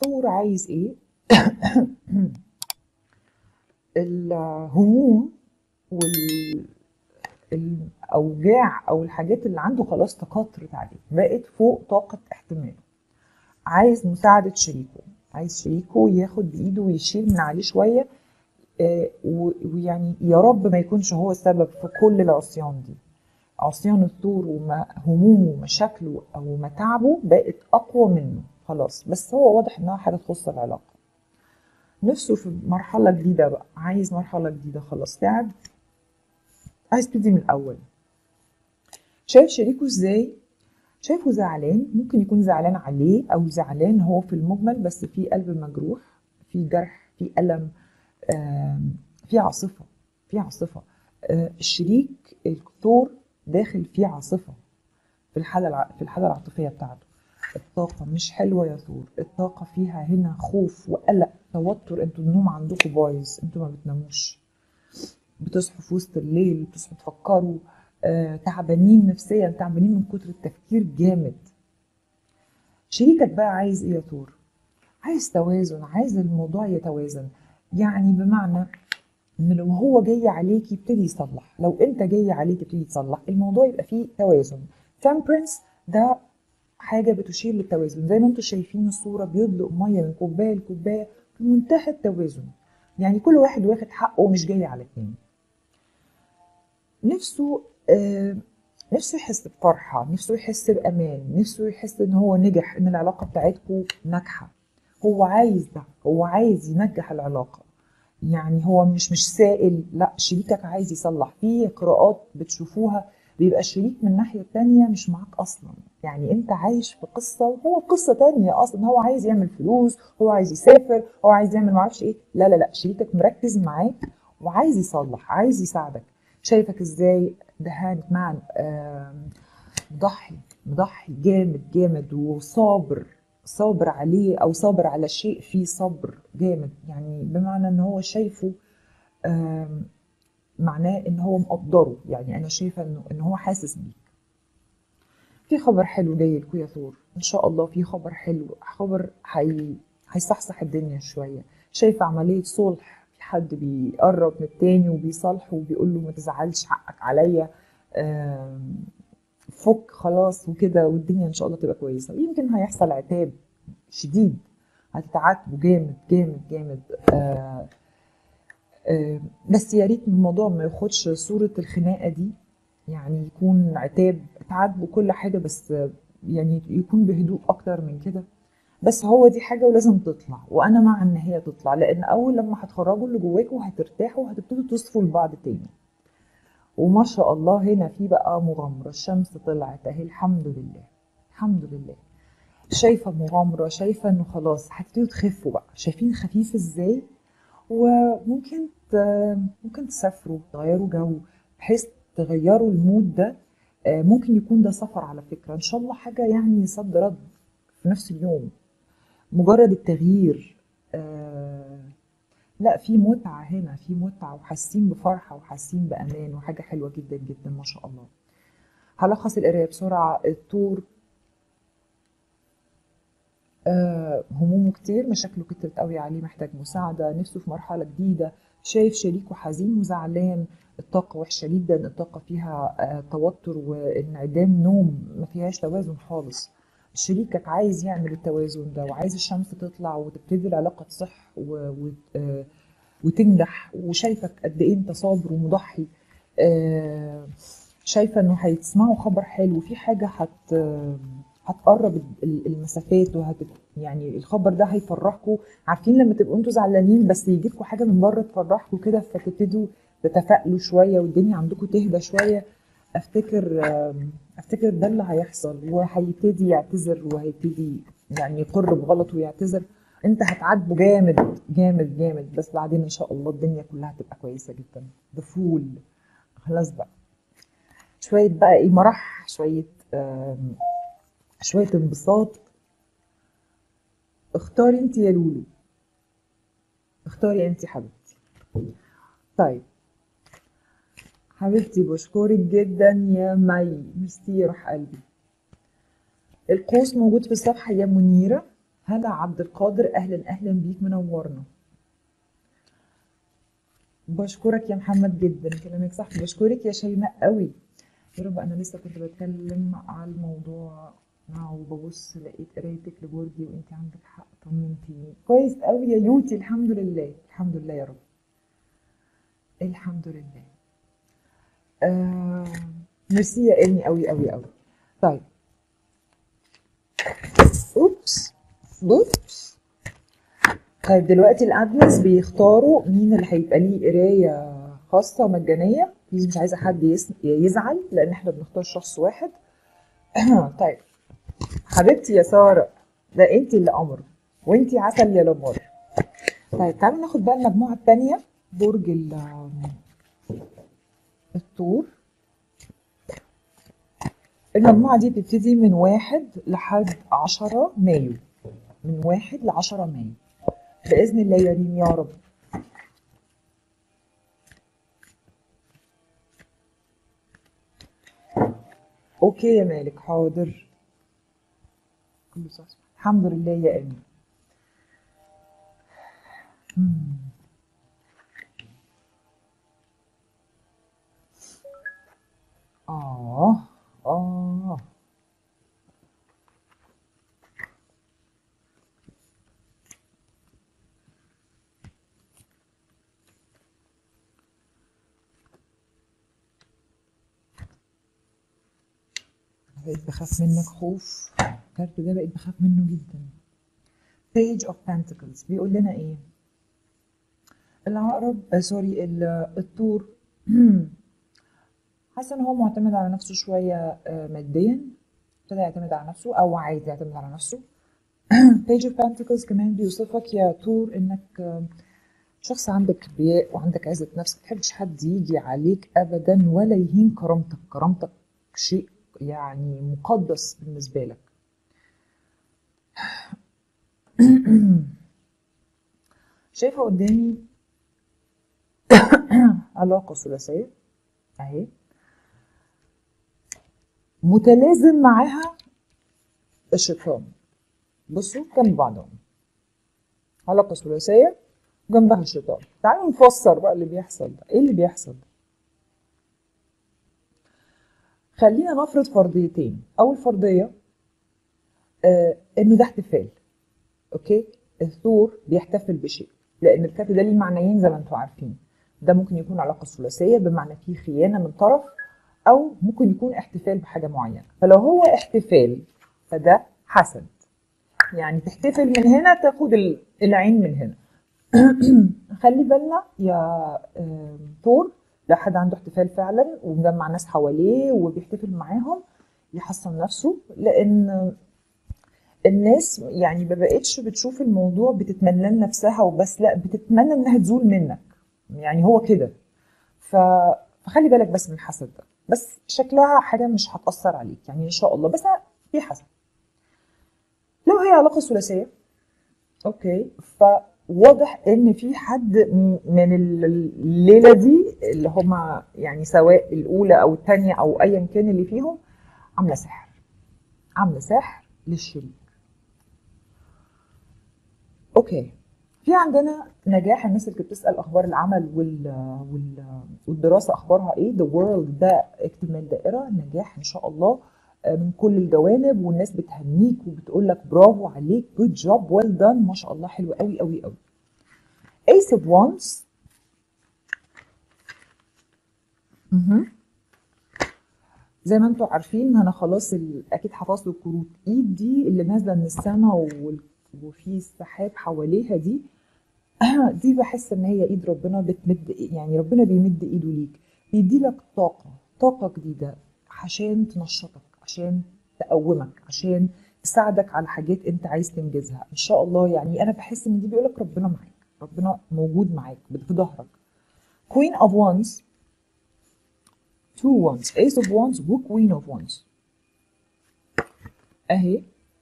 الثور عايز ايه الهموم والاوجاع او الحاجات اللي عنده خلاص تكاثرت عليه بقت فوق طاقه احتماله عايز مساعده شريكه عايز شريكه ياخد بايده ويشيل من عليه شويه آه، و- ويعني يا رب ما يكونش هو السبب في كل العصيان دي عصيان الثور وهمومه ومشاكله او متاعبه بقت اقوى منه خلاص بس هو واضح انها حاجه تخص العلاقه نفسه في مرحله جديده بقى عايز مرحله جديده خلاص تعب عايز تبتدي من الاول شايف شريكه ازاي شايفه زعلان ممكن يكون زعلان عليه او زعلان هو في المجمل بس في قلب مجروح في جرح في الم آم، في عاصفه في عاصفه آه، الشريك الثور داخل فيه عاصفه في الحاله الع- في الحاله العاطفيه بتاعته الطاقه مش حلوه يا ثور الطاقه فيها هنا خوف وقلق توتر انتوا النوم عندكم بايظ انتوا ما بتناموش بتصحوا في وسط الليل بتصحوا تفكروا آه، تعبانين نفسيا تعبانين من كتر التفكير جامد شريكك بقى عايز ايه يا ثور عايز توازن عايز الموضوع يتوازن يعني بمعنى ان لو هو جاي عليك يبتدي يصلح لو انت جاي عليك يبتدي تصلح الموضوع يبقى فيه توازن temperance ده حاجه بتشير للتوازن زي ما انتم شايفين الصوره بيدلق ميه من كوبايه لكوبايه في منتهى التوازن يعني كل واحد واخد حقه ومش جاي على التاني نفسه آه نفسه يحس بفرحة نفسه يحس بأمان نفسه يحس إن هو نجح إن العلاقة بتاعتكم ناجحة هو عايز ده هو عايز ينجح العلاقة يعني هو مش مش سائل لا شريكك عايز يصلح في قراءات بتشوفوها بيبقى الشريك من الناحية التانية مش معاك أصلا يعني أنت عايش في قصة وهو قصة تانية أصلا هو عايز يعمل فلوس هو عايز يسافر هو عايز يعمل معرفش إيه لا لا لا شريكك مركز معاك وعايز يصلح عايز يساعدك شايفك إزاي دهان مان آم، مضحي مضحي جامد جامد وصابر صابر عليه او صابر على شيء فيه صبر جامد يعني بمعنى ان هو شايفه آم، معناه ان هو مقدره يعني انا شايفه انه ان هو حاسس بيك في خبر حلو جاي لكم يا ثور ان شاء الله في خبر حلو خبر حي... هيصحصح الدنيا شويه شايفه عمليه صلح في حد بيقرب من التاني وبيصالحه وبيقول له ما تزعلش حقك عليا آم، فك خلاص وكده والدنيا ان شاء الله تبقى كويسه ويمكن هيحصل عتاب شديد هتتعاتبوا جامد جامد جامد آه آه بس يا ريت الموضوع ما ياخدش صوره الخناقه دي يعني يكون عتاب اتعاتبوا كل حاجه بس آه، يعني يكون بهدوء اكتر من كده بس هو دي حاجه ولازم تطلع وانا مع ان هي تطلع لان اول لما هتخرجوا اللي جواكوا هترتاحوا وهتبتدوا تصفوا لبعض تاني وما شاء الله هنا في بقى مغامرة الشمس طلعت اهي الحمد لله الحمد لله شايفة مغامرة شايفة انه خلاص هتبتدوا تخفوا بقى شايفين خفيف ازاي وممكن ت... ممكن تسافروا تغيروا جو بحيث تغيروا المود ده آه، ممكن يكون ده سفر على فكرة ان شاء الله حاجة يعني صد رد في نفس اليوم مجرد التغيير آه، لا في متعة هنا في متعة وحاسين بفرحة وحاسين بأمان وحاجة حلوة جدا جدا ما شاء الله هلخص القراية بسرعة الطور آه، همومه كتير مشاكله كترت قوي عليه محتاج مساعدة نفسه في مرحلة جديدة شايف شريكه حزين وزعلان الطاقة وحشة جدا الطاقة فيها آه، توتر وانعدام نوم ما فيهاش توازن خالص شريكك عايز يعمل التوازن ده وعايز الشمس تطلع وتبتدي العلاقة تصح و... و... آه، وتنجح وشايفك قد ايه انت صابر ومضحي آه، شايفه انه هيسمعوا خبر حلو في حاجه هت هتقرب ال- المسافات وهت يعني الخبر ده هيفرحكم عارفين لما تبقوا انتوا زعلانين بس يجي لكم حاجه من بره تفرحكم كده فتبتدوا تتفائلوا شويه والدنيا عندكم تهدى شويه افتكر آم، افتكر ده اللي هيحصل وهيبتدي يعتذر وهيبتدي يعني يقر بغلطه ويعتذر انت هتعاتبه جامد جامد جامد بس بعدين ان شاء الله الدنيا كلها هتبقى كويسه جدا ده فول خلاص بقى شويه بقى ايه مرح شويه آم، شويه انبساط اختاري انت يا لولو اختاري انت حبيبتي طيب حبيبتي بشكرك جدا يا مي ميرسي يا روح قلبي القوس موجود في الصفحه يا منيره هلا عبد القادر اهلا اهلا بيك منورنا بشكرك يا محمد جدا كلامك صح بشكرك يا شيماء قوي يا رب انا لسه كنت بتكلم على الموضوع وببص لقيت قرايتك لبرجي وانت عندك حق طمنتيني كويس قوي يا يوتي الحمد لله الحمد لله يا رب الحمد لله آه ميرسي يا امي قوي قوي قوي طيب اوبس اوبس طيب دلوقتي الادمنز بيختاروا مين اللي هيبقى ليه قرايه خاصه مجانيه بليز مش عايزه حد يس- يزعل لان احنا بنختار شخص واحد طيب حبيبتي يا ساره ده انت اللي قمر وانت عسل يا لمار طيب تعالوا ناخد بقى المجموعه الثانيه برج ال- الثور المجموعة دي بتبتدي من واحد لحد عشرة مايو من واحد لعشرة مايو بإذن الله يا ريم يا رب أوكي يا مالك حاضر كله صح الحمد لله يا أمي مم. آه آه بقيت بخاف منك خوف الكارت ده بقيت بخاف منه جدا Page of Pentacles بيقول لنا ايه العقرب آه سوري ال- الثور حاسه ان هو معتمد على نفسه شويه آه، ماديا ابتدى يعتمد على نفسه او عايز يعتمد على نفسه Page of Pentacles كمان بيوصفك يا تور انك آه، شخص عندك كبرياء وعندك عزة نفس ما تحبش حد يجي عليك ابدا ولا يهين كرامتك كرامتك شيء يعني مقدس بالنسبة لك شايفة قدامي علاقة ثلاثية اهي متلازم معاها الشيطان بصوا جنب بعضهم علاقة ثلاثية جنبها الشيطان تعالوا نفسر بقى اللي بيحصل ده ايه اللي بيحصل ده خلينا نفرض فرضيتين اول فرضيه آه انه ده احتفال اوكي الثور بيحتفل بشيء لان الكارت ده ليه معنيين زي ما انتم عارفين ده ممكن يكون علاقه ثلاثيه بمعنى فيه خيانه من طرف او ممكن يكون احتفال بحاجه معينه فلو هو احتفال فده حسد يعني تحتفل من هنا تاخد ال- العين من هنا خلي بالنا يا آم، ثور لو حد عنده احتفال فعلا ومجمع ناس حواليه وبيحتفل معاهم يحصن نفسه لان الناس يعني ما بقتش بتشوف الموضوع بتتمنى لنفسها وبس لا بتتمنى انها تزول منك يعني هو كده ف... فخلي بالك بس من الحسد ده بس شكلها حاجه مش هتاثر عليك يعني ان شاء الله بس في حسد لو هي علاقه ثلاثيه اوكي فواضح ان في حد م- من الليله دي اللي هما يعني سواء الاولى او الثانيه او ايا كان اللي فيهم عامله سحر عامله سحر للشريك اوكي في عندنا نجاح الناس اللي كانت بتسال اخبار العمل وال... وال... والدراسه اخبارها ايه ذا وورلد ده اكتمال دائره نجاح ان شاء الله آه، من كل الجوانب والناس بتهنيك وبتقول لك برافو عليك جود جوب ويل دان ما شاء الله حلو قوي قوي قوي ايس اوف وانس زي ما انتم عارفين انا خلاص ال... اكيد حفظت الكروت ايد دي اللي نازله من السماء وال... وفي سحاب حواليها دي دي بحس ان هي ايد ربنا بتمد يعني ربنا بيمد ايده ليك بيدي لك طاقه طاقه جديده عشان تنشطك عشان تقومك عشان تساعدك على حاجات انت عايز تنجزها ان شاء الله يعني انا بحس ان دي بيقول لك ربنا معاك ربنا موجود معاك في ظهرك Queen of Wands Two Wands Ace of Wands و Queen of Wands اهي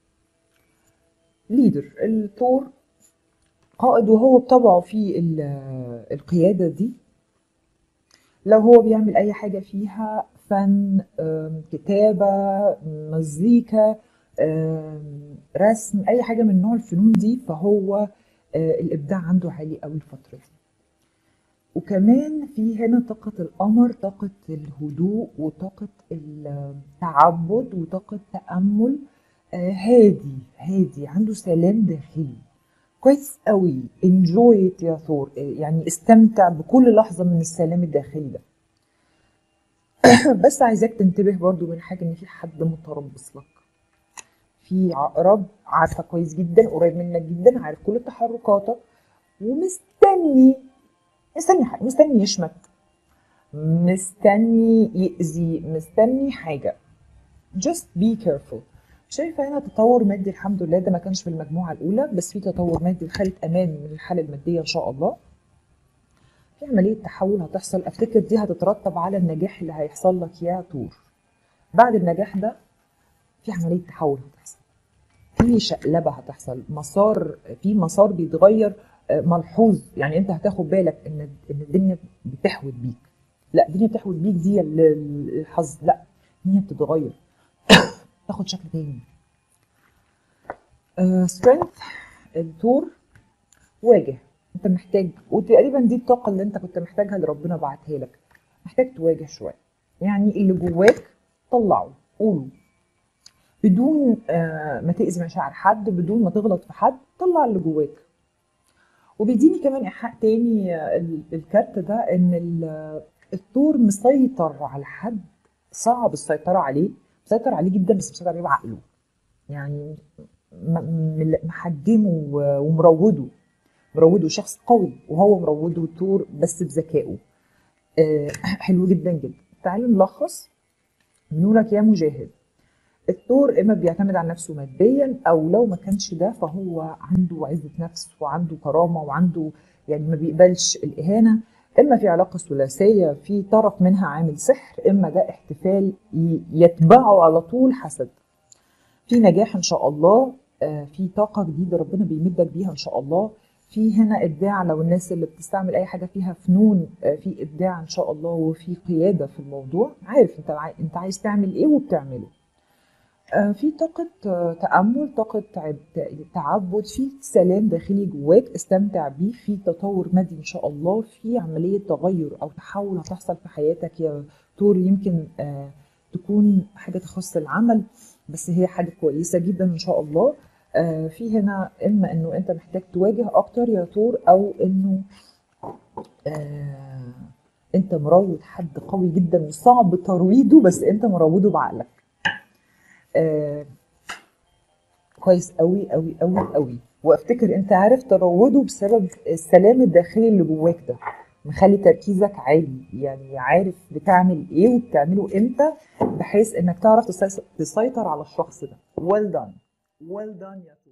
ليدر الثور قائد وهو بطبعه في ال- القيادة دي لو هو بيعمل أي حاجة فيها فن أم، كتابة مزيكا آم، رسم اي حاجه من نوع الفنون دي فهو آه، الابداع عنده عالي قوي الفتره دي وكمان في هنا طاقة القمر طاقة الهدوء وطاقة التعبد وطاقة تأمل آه، هادي هادي عنده سلام داخلي كويس قوي enjoy it يا ثور آه، يعني استمتع بكل لحظة من السلام الداخلي ده بس عايزاك تنتبه برضو من حاجة ان في حد متربص لك في عقرب عارفة كويس جدا قريب منك جدا عارف كل تحركاتك ومستني مستني حاجة مستني يشمت مستني يأذي مستني حاجة just be careful شايفة هنا تطور مادي الحمد لله ده ما كانش في المجموعة الأولى بس في تطور مادي لحالة أمان من الحالة المادية إن شاء الله في عملية تحول هتحصل أفتكر دي هتترتب على النجاح اللي هيحصل لك يا طور بعد النجاح ده في عملية تحول هتحصل في شقلبة هتحصل مسار في مسار بيتغير آه، ملحوظ يعني انت هتاخد بالك ان ان الدنيا بتحوت بيك لا الدنيا بتحوت بيك دي ال- ال- الحظ لا الدنيا بتتغير تاخد شكل تاني سترينث التور واجه انت محتاج وتقريبا دي الطاقه اللي انت كنت محتاجها اللي ربنا بعتها لك محتاج تواجه شويه يعني اللي جواك طلعه قوله بدون آه، ما تأذي مشاعر حد بدون ما تغلط في حد طلع اللي جواك وبيديني كمان ايحاء تاني آه، ال- الكارت ده ان ال- الثور مسيطر على حد صعب السيطره عليه مسيطر عليه جدا بس مسيطر عليه بعقله يعني م- م- محجمه و- ومروده مروده شخص قوي وهو مروده الثور بس بذكائه آه، حلو جدا جدا تعالوا نلخص نقولك يا مجاهد الثور اما بيعتمد على نفسه ماديا او لو ما كانش ده فهو عنده عزه نفس وعنده كرامه وعنده يعني ما بيقبلش الاهانه اما في علاقه ثلاثيه في طرف منها عامل سحر اما ده احتفال ي- يتبعه على طول حسد في نجاح ان شاء الله آه، في طاقه جديده ربنا بيمدك بيها ان شاء الله في هنا ابداع لو الناس اللي بتستعمل اي حاجه فيها فنون آه، في ابداع ان شاء الله وفي قياده في الموضوع عارف انت عاي- انت عايز تعمل ايه وبتعمله آه، في طاقة آه، تأمل طاقة عب- تعبد في سلام داخلي جواك استمتع بيه في تطور مادي إن شاء الله في عملية تغير أو تحول هتحصل في حياتك يا تور يمكن آه، تكون حاجة تخص العمل بس هي حاجة كويسة جدا إن شاء الله آه، في هنا إما إنه أنت محتاج تواجه أكتر يا تور أو إنه آه، أنت مروض حد قوي جدا وصعب ترويضه بس أنت مروضه بعقلك آه، كويس قوي قوي قوي قوي وافتكر انت عارف تروضه بسبب السلام الداخلي اللي جواك ده مخلي تركيزك عالي يعني عارف بتعمل ايه وبتعمله امتى بحيث انك تعرف تسيس- تسيطر على الشخص ده well done well done يا